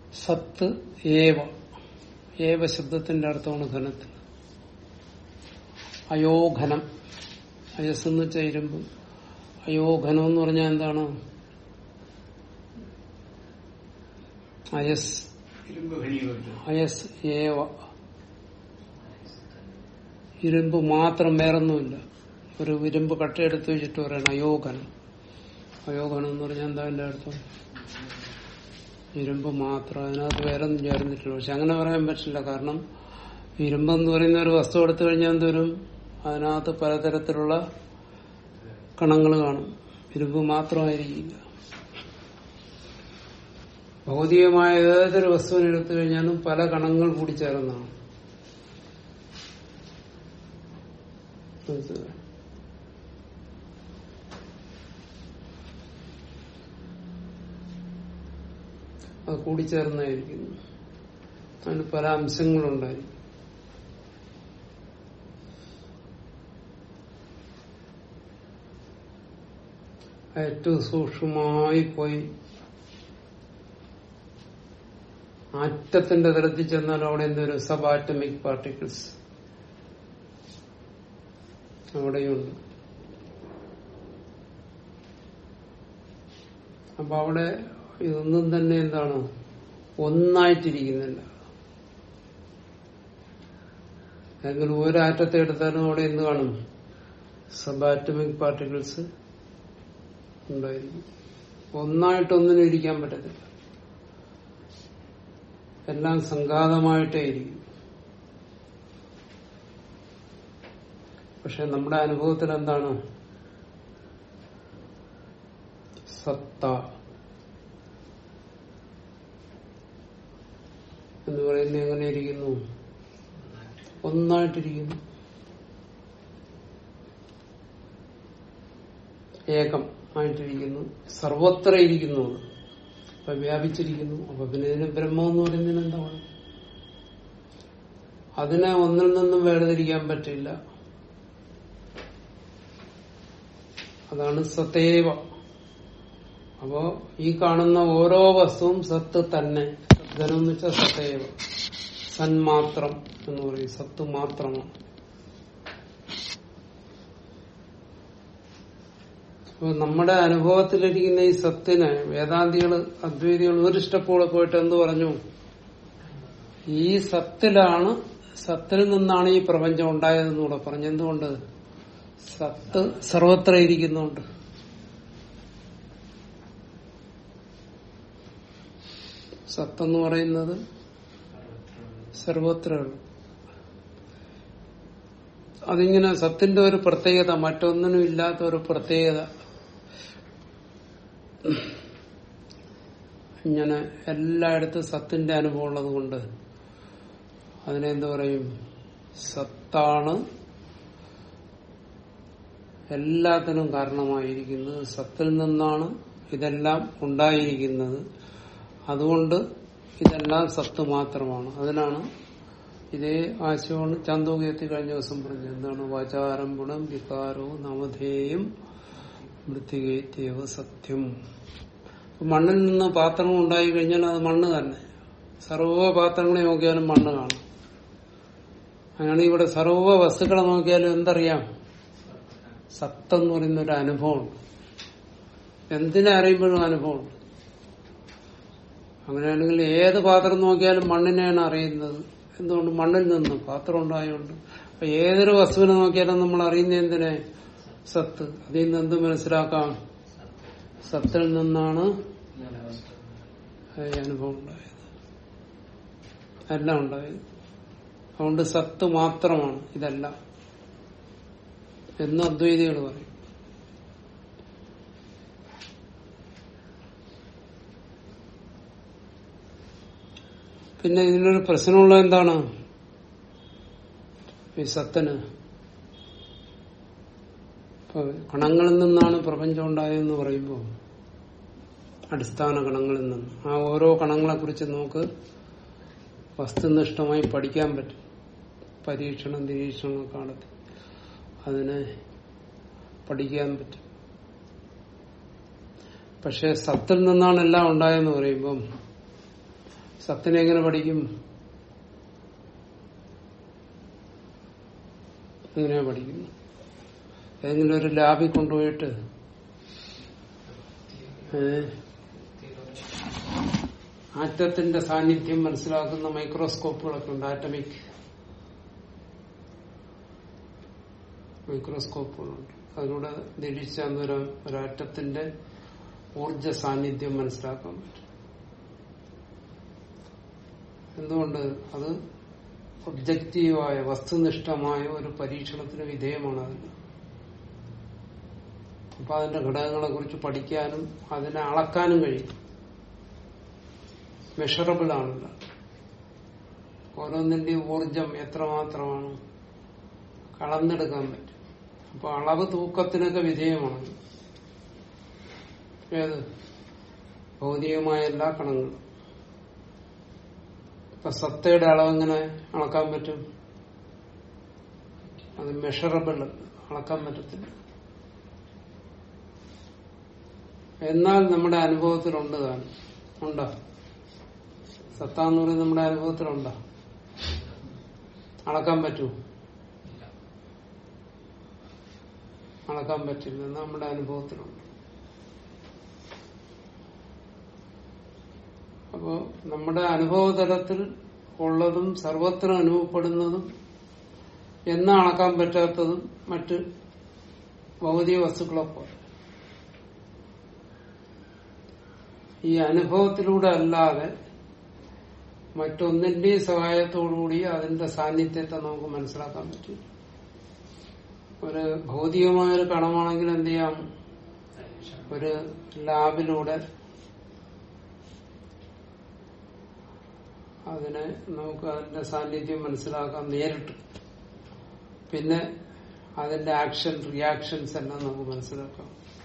സത്ത് ഏവ ഏവ ശബ്ദത്തിന്റെ അർത്ഥമാണ് ഘനത്തിന് അയോഘനം അയസ് എന്ന് വെച്ചാൽ ഇരുമ്പ് അയോഘനം എന്ന് പറഞ്ഞാൽ എന്താണ് അയസ് ഇരുമ്പ് ഘനീകരിച്ചു അയസ് ഏവ ഇരുമ്പ് മാത്രം വേറൊന്നുമില്ല ഒരു ഇരുമ്പ് കട്ടയെടുത്ത് വെച്ചിട്ട് പറയണം അയോഘനം അയോഘനം എന്ന് പറഞ്ഞാൽ എന്താ എന്റെ അർത്ഥം ഇരുമ്പ് മാത്രം അതിനകത്ത് വേറെ ഒന്നും ചേർന്നിട്ടില്ല പക്ഷെ അങ്ങനെ പറയാൻ പറ്റില്ല കാരണം ഇരുമ്പെന്ന് പറയുന്ന ഒരു വസ്തു എടുത്തു കഴിഞ്ഞാൽ എന്തോരും അതിനകത്ത് പലതരത്തിലുള്ള കണങ്ങൾ കാണും ഇരുമ്പ് മാത്രമായിരിക്കില്ല ഭൗതികമായ ഏതൊരു വസ്തുവിനെ എടുത്തു കഴിഞ്ഞാലും പല കണങ്ങൾ കൂടി ചേർന്നതാണ് മനസ്സിലായോ? അത് കൂടിച്ചേർന്നായിരിക്കുന്നു അതിന് പല അംശങ്ങളുണ്ടായിരിക്കും ഏറ്റവും സൂക്ഷ്മമായി പോയി ആറ്റത്തിന്റെ തലത്തിൽ ചെന്നാൽ അവിടെ എന്തൊരു സബ് ആറ്റമിക് പാർട്ടിക്കിൾസ് അവിടെയുണ്ട് അപ്പൊ അവിടെ ഇതൊന്നും തന്നെ എന്താണ് ഒന്നായിട്ടിരിക്കുന്നില്ല ഏതെങ്കിലും ഒരു ആറ്റത്തെ എടുത്താലും അവിടെ എന്ത് കാണും സബ് ആറ്റമിക് പാർട്ടിക്കിൾസ് ഉണ്ടായിരിക്കും ഒന്നായിട്ടൊന്നിനും ഇരിക്കാൻ പറ്റത്തില്ല എല്ലാം സംഘാതമായിട്ടേ ഇരിക്കും പക്ഷെ നമ്മുടെ അനുഭവത്തിൽ എന്താണ് സത്ത എന്ന് പറയുന്നത് എങ്ങനെ ഇരിക്കുന്നു ഒന്നായിട്ടിരിക്കുന്നു ഏകം ആയിട്ടിരിക്കുന്നു സർവത്ര ഇരിക്കുന്നു അത്. അപ്പൊ വ്യാപിച്ചിരിക്കുന്നു അപ്പൊ പിന്നെ ഇതിന് ബ്രഹ്മം എന്ന് പറയുന്നതിന് എന്താണ് അതിനെ ഒന്നിൽ നിന്നും വേർതിരിക്കാൻ പറ്റില്ല അതാണ് സത്തേവ അപ്പോ ഈ കാണുന്ന ഓരോ വസ്തുവും സത്ത് തന്നെ സത്ധനം എന്ന് വെച്ചാൽ സത്തേവ സന്മാത്രം എന്ന് പറയും സത്ത് മാത്രമാണ് അപ്പൊ നമ്മുടെ അനുഭവത്തിലിരിക്കുന്ന ഈ സത്തിനെ വേദാന്തികള് അദ്വൈതികൾ ഒരു സ്റ്റെപ്പോടെ പോയിട്ട് എന്ത് പറഞ്ഞു ഈ സത്തിലാണ് സത്തിൽ നിന്നാണ് ഈ പ്രപഞ്ചം ഉണ്ടായതെന്ന് കൂടെ പറഞ്ഞു എന്തുകൊണ്ട് സത്ത് സർവത്ര ഇരിക്കുന്നുണ്ട് സത്തെന്ന് പറയുന്നത് സർവത്ര ഉള്ളു അതിങ്ങനെ സത്തിന്റെ ഒരു പ്രത്യേകത മറ്റൊന്നിനും ഇല്ലാത്ത ഒരു പ്രത്യേകത ഇങ്ങനെ എല്ലായിടത്തും സത്തിന്റെ അനുഭവം ഉള്ളത് കൊണ്ട് അതിനെന്ത് പറയും സത്താണ് എല്ലാത്തിനും കാരണമായിരിക്കുന്നത് സത്തിൽ നിന്നാണ് ഇതെല്ലാം ഉണ്ടായിരിക്കുന്നത് അതുകൊണ്ട് ഇതെല്ലാം സത്ത് മാത്രമാണ് അതിനാണ് ഇതേ ആശയമാണ് ചാന്തോകയത്തിൽ കഴിഞ്ഞ ദിവസം പറഞ്ഞത് എന്താണ് വാചാരം ഗുണം വികാരോ നവധേയം മൃത്തികേത്യവ സത്യം അപ്പൊ മണ്ണിൽ നിന്ന് പാത്രങ്ങൾ ഉണ്ടായി കഴിഞ്ഞാൽ അത് മണ്ണ് തന്നെ സർവ്വ പാത്രങ്ങളെ നോക്കിയാലും മണ്ണ് കാണും അങ്ങനെ ഇവിടെ സർവ്വ വസ്തുക്കളെ നോക്കിയാലും എന്തറിയാം സത്തെന്ന് പറയുന്ന ഒരു അനുഭവമുണ്ട് എന്തിനെ അറിയുമ്പോഴും അനുഭവമുണ്ട് അങ്ങനെയാണെങ്കിൽ ഏത് പാത്രം നോക്കിയാലും മണ്ണിനെയാണ് അറിയുന്നത് എന്തുകൊണ്ട് മണ്ണിൽ നിന്ന് പാത്രം ഉണ്ടായതുകൊണ്ട് അപ്പൊ ഏതൊരു വസ്തുവിനെ നോക്കിയാലും നമ്മൾ അറിയുന്ന എന്തിനെ സത്ത് അതിൽ നിന്ന് എന്ത് മനസ്സിലാക്കാം സത്തിൽ നിന്നാണ് ഈ അനുഭവം ഉണ്ടായത് എല്ലാം ഉണ്ടായത് അതുകൊണ്ട് സത്ത് മാത്രമാണ് ഇതെല്ലാം എന്ന് അദ്വൈതികൾ പറയും പിന്നെ ഇതിനൊരു പ്രശ്നമുള്ളത് എന്താണ് ഈ സത്തിന് ഇപ്പൊ കണങ്ങളിൽ നിന്നാണ് പ്രപഞ്ചം ഉണ്ടായതെന്ന് പറയുമ്പോൾ അടിസ്ഥാന കണങ്ങളിൽ നിന്ന് ആ ഓരോ കണങ്ങളെ കുറിച്ച് നമുക്ക് വസ്തുനിഷ്ഠമായി പഠിക്കാൻ പറ്റും പരീക്ഷണം നിരീക്ഷണം ഒക്കെ നടത്തി അതിനെ പഠിക്കാൻ പറ്റും പക്ഷെ സത്തിൽ നിന്നാണ് എല്ലാം ഉണ്ടായെന്ന് പറയുമ്പം സത്തിനെ എങ്ങനെ പഠിക്കും എങ്ങനെയാ പഠിക്കുന്നു ഏതെങ്കിലും ഒരു ലാബിൽ കൊണ്ടുപോയിട്ട് ഏഹ് ആറ്റത്തിന്റെ സാന്നിധ്യം മനസ്സിലാക്കുന്ന മൈക്രോസ്കോപ്പുകളൊക്കെ ഉണ്ട് ആറ്റമിക് മൈക്രോസ്കോപ്പുകളുണ്ട് അതിലൂടെ നിരീക്ഷിച്ചാൽ ഒരു ഒരാറ്റത്തിന്റെ ഊർജ സാന്നിധ്യം മനസ്സിലാക്കാൻ പറ്റും എന്തുകൊണ്ട് അത് ഒബ്ജക്റ്റീവായ വസ്തുനിഷ്ഠമായ ഒരു പരീക്ഷണത്തിന് വിധേയമാണ് അതിന് അപ്പൊ അതിന്റെ ഘടകങ്ങളെ കുറിച്ച് പഠിക്കാനും അതിനെ അളക്കാനും കഴിയും മെഷറബിൾ ആണല്ല ഓരോന്നിന്റെ ഊർജം എത്രമാത്രമാണ് കളന്നെടുക്കാൻ പറ്റും അപ്പൊ അളവ് തൂക്കത്തിനൊക്കെ വിധേയമാണ് ഏത് ഭൗതികമായ എല്ലാ കണങ്ങളും ഇപ്പൊ സത്തയുടെ അളവ് എങ്ങനെ അളക്കാൻ പറ്റും അത് മെഷറബിൾ അളക്കാൻ പറ്റത്തില്ല എന്നാൽ നമ്മുടെ അനുഭവത്തിലുണ്ട് താൻ ഉണ്ടോ സത്ത എന്ന് പറയുന്നത് നമ്മുടെ അനുഭവത്തിലുണ്ടോ അളക്കാൻ പറ്റൂ ഇല്ല അളക്കാൻ പറ്റില്ല എന്ന് നമ്മുടെ അനുഭവത്തിലുണ്ട് അപ്പോ നമ്മുടെ അനുഭവതലത്തിൽ ഉള്ളതും സർവത്ര അനുഭവപ്പെടുന്നതും എന്ന് അളക്കാൻ പറ്റാത്തതും മറ്റ് ഭൗതിക വസ്തുക്കളെ പോലെ ഈ അനുഭവത്തിലൂടെ അല്ലാതെ മറ്റൊന്നിന്റെയും സഹായത്തോടുകൂടി അതിന്റെ സാന്നിധ്യത്തെ നമുക്ക് മനസ്സിലാക്കാൻ പറ്റും ഒരു ഭൗതികമായ ഒരു കണമാണെങ്കിൽ എന്ത് ചെയ്യാം ഒരു ലാബിലൂടെ അതിനെ നമുക്ക് അതിന്റെ സാന്നിധ്യം മനസ്സിലാക്കാൻ നേരിട്ട് പിന്നെ അതിന്റെ ആക്ഷൻ റിയാക്ഷൻസ് എല്ലാം നമുക്ക് മനസ്സിലാക്കാം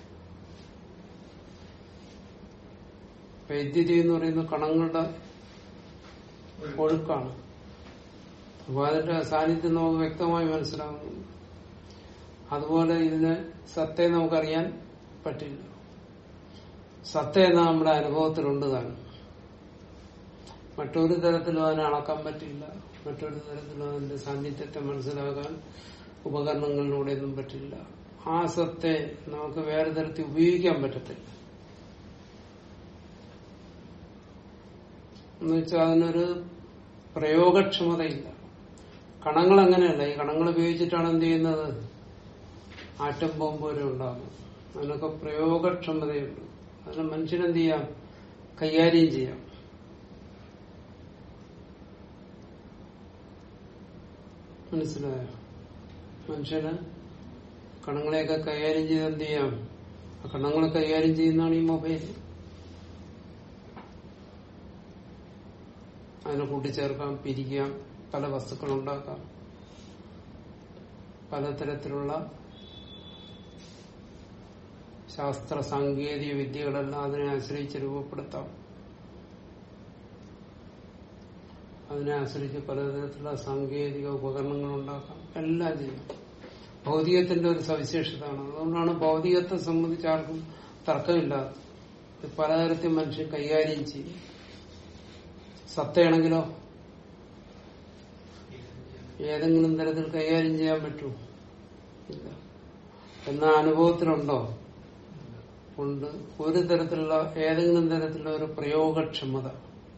വൈദ്യുതി എന്ന് പറയുന്ന കണങ്ങളുടെ ഒഴുക്കാണ് അപ്പൊ അതിന്റെ സാന്നിധ്യം നമുക്ക് വ്യക്തമായി മനസ്സിലാകുന്നു അതുപോലെ ഇതിന് സത്തയെ നമുക്കറിയാൻ പറ്റില്ല സത്ത എന്ന നമ്മുടെ അനുഭവത്തിലുണ്ട് താനും മറ്റൊരു തരത്തിലും അതിനെ അളക്കാൻ പറ്റില്ല മറ്റൊരു തരത്തിലും അതിന്റെ സാന്നിധ്യത്തെ മനസ്സിലാക്കാൻ ഉപകരണങ്ങളിലൂടെയൊന്നും പറ്റില്ല ആ സത്തെ നമുക്ക് വേറെ തരത്തിൽ ഉപയോഗിക്കാൻ പറ്റത്തില്ല എന്ന് വെച്ചാൽ അതിനൊരു പ്രയോഗക്ഷമതയില്ല കണങ്ങൾ അങ്ങനെയല്ല ഈ കണങ്ങൾ ഉപയോഗിച്ചിട്ടാണ് എന്ത് ചെയ്യുന്നത് ആറ്റം ബോംബ് വരെ ഉണ്ടാകും അതിനൊക്കെ പ്രയോഗക്ഷമതയുണ്ട് അതിന് മനുഷ്യനെന്ത് ചെയ്യാം കൈകാര്യം ചെയ്യാം മനസ്സിലായോ മനുഷ്യന് കണങ്ങളെയൊക്കെ കൈകാര്യം ചെയ്ത് എന്ത് ചെയ്യാം ആ കണങ്ങളെ കൈകാര്യം ചെയ്യുന്നതാണ് ഈ മൊബൈൽ അതിനെ കൂട്ടിച്ചേർക്കാം പിരിക്കാം പല വസ്തുക്കൾ ഉണ്ടാക്കാം പലതരത്തിലുള്ള ശാസ്ത്ര സാങ്കേതിക വിദ്യകളെല്ലാം അതിനെ ആശ്രയിച്ച് രൂപപ്പെടുത്താം അതിനെ ആശ്രയിച്ച് പലതരത്തിലുള്ള സാങ്കേതിക ഉപകരണങ്ങൾ ഉണ്ടാക്കാം എല്ലാം ചെയ്യാം ഭൗതികത്തിന്റെ ഒരു സവിശേഷതയാണ് അതുകൊണ്ടാണ് ഭൗതികത്തെ സംബന്ധിച്ച് ആർക്കും തർക്കമില്ലാത്തത് ഇത് പലതരത്തിൽ മനുഷ്യൻ കൈകാര്യം ചെയ്യും സത്തയാണെങ്കിലോ ഏതെങ്കിലും തരത്തിൽ കൈകാര്യം ചെയ്യാൻ പറ്റൂ ഇല്ല എന്നാ അനുഭവത്തിലുണ്ടോ ഉണ്ട് ഒരു തരത്തിലുള്ള ഏതെങ്കിലും തരത്തിലുള്ള ഒരു പ്രയോഗക്ഷമത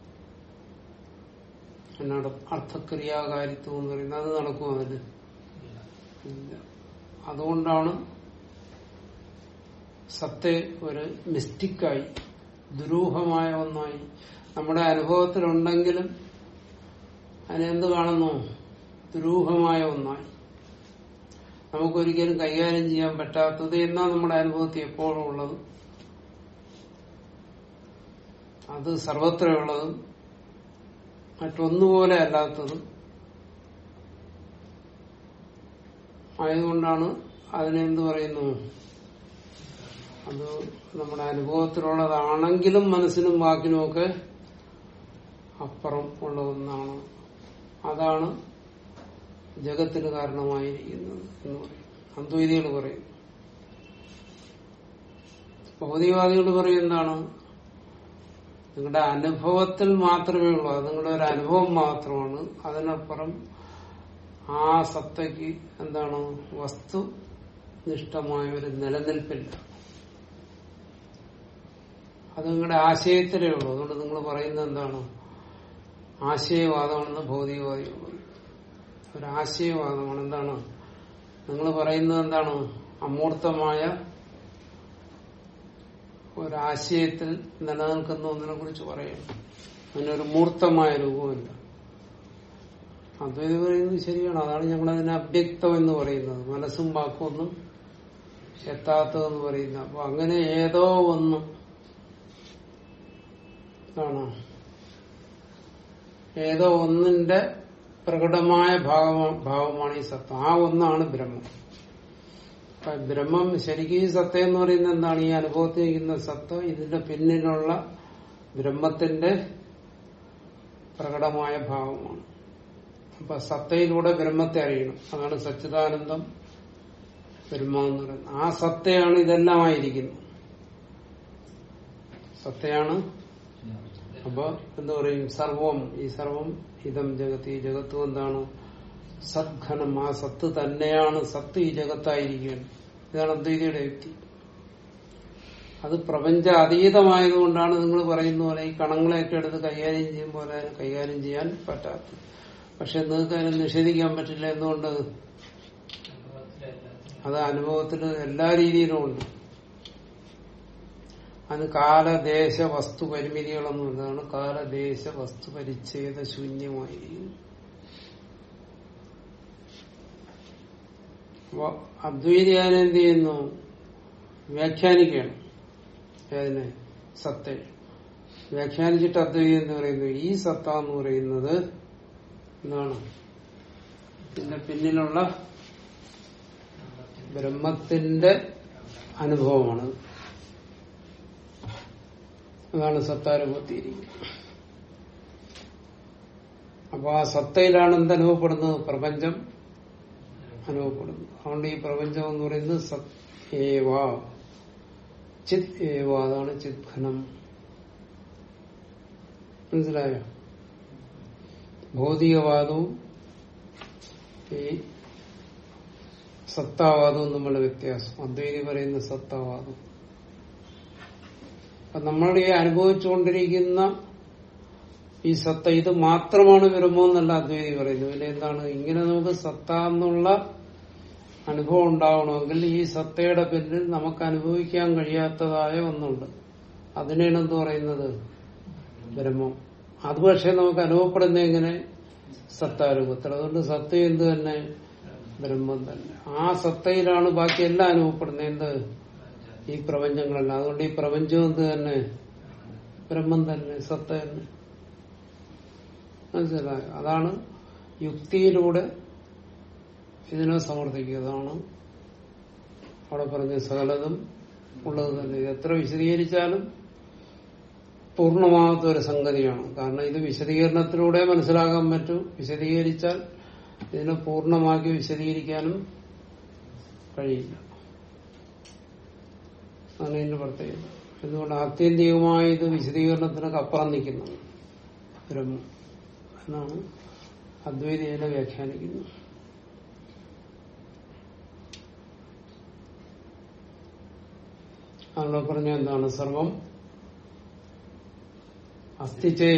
എന്നാണ് അർത്ഥക്രിയാകാരിത്വം എന്ന് പറയുന്നത് അത് നടക്കും അതിന് ഇല്ല അതുകൊണ്ടാണ് സത്തെ ഒരു മിസ്റ്റിക്കായി ദുരൂഹമായ ഒന്നായി നമ്മുടെ അനുഭവത്തിലുണ്ടെങ്കിലും അതിനെന്ത് കാണുന്നു ദുരൂഹമായ ഒന്നായി നമുക്കൊരിക്കലും കൈകാര്യം ചെയ്യാൻ പറ്റാത്തത് എന്നാ നമ്മുടെ അനുഭവത്തിൽ എപ്പോഴും ഉള്ളത് അത് സർവത്രയുള്ളതും മറ്റൊന്നുപോലെ അല്ലാത്തതും ആയതുകൊണ്ടാണ് അതിനെന്ത് പറയുന്നു അത് നമ്മുടെ അനുഭവത്തിലുള്ളതാണെങ്കിലും മനസ്സിനും വാക്കിനും ഒക്കെ അപ്പുറം ഉള്ള ഒന്നാണ് അതാണ് ജഗത്തിന് കാരണമായിരിക്കുന്നത് എന്ന് പറയും അദ്വൈതികൾ പറയും ഭൗതികവാദികൾ പറയും എന്താണ് നിങ്ങളുടെ അനുഭവത്തിൽ മാത്രമേ ഉള്ളൂ അത് നിങ്ങളുടെ ഒരു അനുഭവം മാത്രമാണ് അതിനപ്പുറം ആ സത്തയ്ക്ക് എന്താണ് വസ്തുനിഷ്ഠമായ ഒരു നിലനിൽപ്പില്ല അത് നിങ്ങളുടെ ആശയത്തിലേ ഉള്ളൂ അതുകൊണ്ട് നിങ്ങൾ പറയുന്നത് എന്താണ് ആശയവാദമാണെന്ന് ഭൗതികവാദികൾ പറയും ഒരു ആശയവാദമാണ് എന്താണ് നിങ്ങൾ പറയുന്നത് എന്താണ് അമൂർത്തമായ ഒരാശയത്തിൽ നിലനിൽക്കുന്ന ഒന്നിനെ കുറിച്ച് പറയുന്നു അതിനൊരു മൂർത്തമായ രൂപമില്ല അദ്വൈതി പറയുന്നത് ശരിയാണ് അതാണ് ഞങ്ങൾ അതിനെ അവ്യക്തം എന്ന് പറയുന്നത് മനസ്സും വാക്കും ഒന്നും എത്താത്തതെന്ന് പറയുന്നത് അപ്പൊ അങ്ങനെ ഏതോ ഒന്ന് ആണോ ഏതോ ഒന്നിന്റെ പ്രകടമായ ഭാവ- ഭാവമാണ് ഈ സത്യം ആ ഒന്നാണ് ബ്രഹ്മം അപ്പൊ ബ്രഹ്മം ശരിക്കും ഈ സത്യം എന്ന് പറയുന്നത് എന്താണ് ഈ അനുഭവത്തിൽ നിൽക്കുന്ന സത്യം ഇതിന്റെ പിന്നിലുള്ള ബ്രഹ്മത്തിന്റെ പ്രകടമായ ഭാവമാണ് അപ്പൊ സത്തയിലൂടെ ബ്രഹ്മത്തെ അറിയണം അതാണ് സച്ചിദാനന്ദം ബ്രഹ്മ എന്ന് പറയുന്നത് ആ സത്തയാണ് ഇതെല്ലാം ആയിരിക്കുന്നത് സത്തയാണ് അപ്പൊ എന്താ പറയും സർവം ഈ സർവം ഇതം ജഗത്ത് ഈ ജഗത്തും എന്താണ് സദ്ഘനം ആ സത്ത് തന്നെയാണ് സത്ത് ഈ ജഗത്തായിരിക്കുകയാണ് ഇതാണ് അദ്വൈതിയുടെ യുക്തി അത് പ്രപഞ്ച അതീതമായതുകൊണ്ടാണ് നിങ്ങൾ പറയുന്ന പോലെ ഈ കണങ്ങളെയൊക്കെ എടുത്ത് കൈകാര്യം ചെയ്യും പോലെ അതിനെ കൈകാര്യം ചെയ്യാൻ പറ്റാത്തത് പക്ഷെ നിങ്ങൾക്ക് അതിനെ നിഷേധിക്കാൻ പറ്റില്ല എന്തുകൊണ്ട് അനുഭവത്തിലെല്ലാത്തിനും അത് അനുഭവത്തിൽ എല്ലാ രീതിയിലും ഉണ്ട് അതിന് കാലദേശ വസ്തു പരിമിതികളൊന്നും ഇതാണ് കാലദേശ വസ്തു പരിച്ഛേദ ശൂന്യമായിരിക്കും അപ്പൊ അദ്വൈതി അതിനെന്ത് ചെയ്യുന്നു വ്യാഖ്യാനിക്കുകയാണ് ഏതിനെ സത്തെ വ്യാഖ്യാനിച്ചിട്ട് അദ്വൈതി എന്ന് പറയുന്നു ഈ സത്ത എന്ന് പറയുന്നത് എന്താണ് ഇതിന്റെ പിന്നിലുള്ള ബ്രഹ്മത്തിന്റെ അനുഭവമാണ് അതാണ് സത്താനുഭവത്തിയിരിക്കുന്നത് അപ്പൊ ആ സത്തയിലാണ് എന്തനുഭവപ്പെടുന്നത് പ്രപഞ്ചം അനുഭവപ്പെടുന്നു അതുകൊണ്ട് ഈ പ്രപഞ്ചം എന്ന് പറയുന്നത് സത് ഏവ ചിത് ഏവ അതാണ് ചിത്ഘനം മനസ്സിലായോ ഭൗതികവാദവും ഈ സത്താവാദവും തമ്മിലുള്ള വ്യത്യാസം അദ്വൈതി പറയുന്ന സത്താവാദം അപ്പൊ നമ്മൾ ഈ അനുഭവിച്ചുകൊണ്ടിരിക്കുന്ന ഈ സത്ത ഇത് മാത്രമാണ് ബ്രഹ്മമെന്നല്ല അദ്വൈതി പറയുന്നത് പിന്നെ എന്താണ് ഇങ്ങനെ നമുക്ക് സത്ത എന്നുള്ള അനുഭവം ഉണ്ടാവണമെങ്കിൽ ഈ സത്തയുടെ പിന്നിൽ നമുക്ക് അനുഭവിക്കാൻ കഴിയാത്തതായ ഒന്നുണ്ട് അതിനെയാണ് എന്ത് പറയുന്നത് ബ്രഹ്മം അത് പക്ഷെ നമുക്ക് അനുഭവപ്പെടുന്ന എങ്ങനെ സത്താരൂപത്തിൽ അതുകൊണ്ട് സത്യം എന്ത് തന്നെ ബ്രഹ്മം തന്നെ ആ സത്തയിലാണ് ബാക്കി എല്ലാം അനുഭവപ്പെടുന്നത് എന്ത് ഈ പ്രപഞ്ചങ്ങളെല്ലാം അതുകൊണ്ട് ഈ പ്രപഞ്ചം എന്ത് തന്നെ ബ്രഹ്മം തന്നെ സത്ത തന്നെ മനസ്സിലായോ അതാണ് യുക്തിയിലൂടെ ഇതിനെ സമർത്ഥിക്കുക അതാണ് അവിടെ പറഞ്ഞ സകലതും ഉള്ളത് തന്നെ ഇത് എത്ര വിശദീകരിച്ചാലും പൂർണ്ണമാകാത്ത ഒരു സംഗതിയാണ് കാരണം ഇത് വിശദീകരണത്തിലൂടെ മനസ്സിലാക്കാൻ പറ്റും വിശദീകരിച്ചാൽ ഇതിനെ പൂർണ്ണമാക്കി വിശദീകരിക്കാനും കഴിയില്ല അതാണ് ഇതിന്റെ പ്രത്യേകത എന്തുകൊണ്ട് ആത്യന്തികമായി ഇത് വിശദീകരണത്തിനൊക്കെ അപ്പുറം നിൽക്കുന്നു ബ്രഹ്മം എന്നാണ് അദ്വൈതിനെ വ്യാഖ്യാനിക്കുന്നത് അവിടെ പറഞ്ഞ എന്താണ് സർവം അസ്ഥിചേ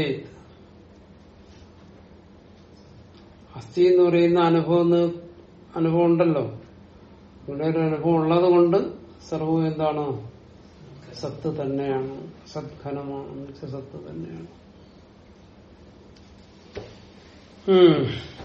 അസ്ഥി എന്ന് പറയുന്ന അനുഭവം എന്ന് അനുഭവം ഉണ്ടല്ലോ ഇവിടെ ഒരു അനുഭവം ഉള്ളത് കൊണ്ട് സർവവും എന്താണ് സത്ത് തന്നെയാണ് സദ്ഘനമാണ് എന്ന് വെച്ചാൽ സത്ത് തന്നെയാണ് ഉം